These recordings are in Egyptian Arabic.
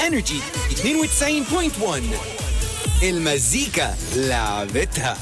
انرجي 92.1 المزيكا لعبتها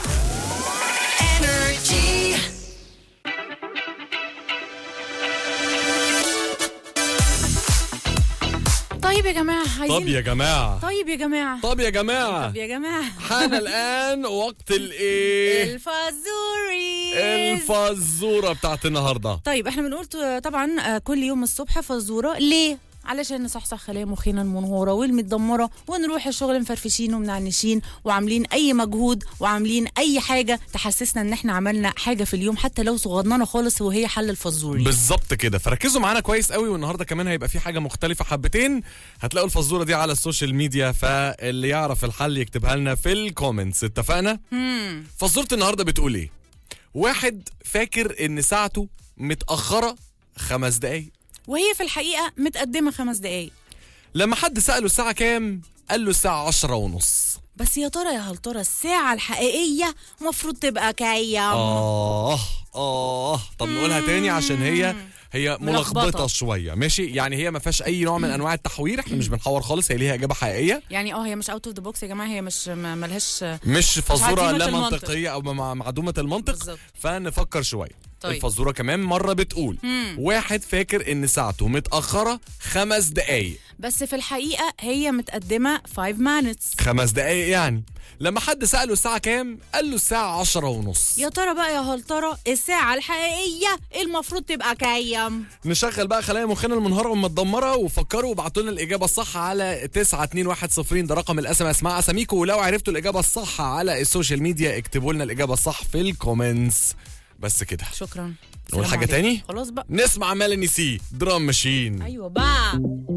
طيب يا جماعه عايزين طب يا جماعة طيب يا جماعه طب يا جماعة طب يا جماعه حان الآن وقت الإيه الفازوري الفزورة بتاعت النهاردة طيب احنا بنقول ت- طبعا آه، كل يوم الصبح فزوره ليه علشان نصحصح خلايا مخنا المنهوره والمتدمره ونروح الشغل مفرفشين ومنعنشين وعاملين اي مجهود وعاملين اي حاجه تحسسنا ان احنا عملنا حاجه في اليوم حتى لو صغننه خالص وهي حل الفزوري بالظبط كده فركزوا معانا كويس قوي والنهارده كمان هيبقى في حاجه مختلفه حبتين هتلاقوا الفزوره دي على السوشيال ميديا فاللي يعرف الحل يكتبها لنا في الكومنتس اتفقنا فزوره النهارده بتقول ايه واحد فاكر ان ساعته متاخره خمس دقايق وهي في الحقيقه متقدمه خمس دقايق لما حد ساله الساعه كام قال له الساعه عشرة ونص بس يا ترى يا هل ترى الساعه الحقيقيه المفروض تبقى كام آه آه طب نقولها تاني عشان هي هي ملخبطة. ملخبطة شوية ماشي يعني هي ما فيهاش أي نوع من أنواع التحوير احنا مش بنحور خالص هي ليها إجابة حقيقية يعني اه هي مش اوت اوف ذا بوكس يا جماعه هي مش ما- ملهاش مش فزورة عديمة لا المنطق. منطقية أو مع- معدومة المنطق بالظبط. فنفكر شوية طيب. الفزورة كمان مرة بتقول واحد فاكر إن ساعته متأخرة خمس دقايق بس في الحقيقه هي متقدمه 5 minutes خمس دقايق يعني لما حد سأله الساعة كام قال له الساعة عشرة ونص يا ترى بقى يا هل ترى الساعه الحقيقيه المفروض تبقى كام نشغل بقى خلايا مخنا المنهارة والمتدمرة وفكروا وابعتوا لنا الإجابة الصح على 92110 ده رقم الأس ام اس مع أساميكو ولو عرفتوا الإجابة الصح على السوشيال ميديا اكتبوا لنا الإجابة الصح في الكومنتس بس كده شكرا نقول سلام حاجة عليكم. تاني؟ خلاص بقى نسمع ميلاني سي درام ماشين ايوه بقى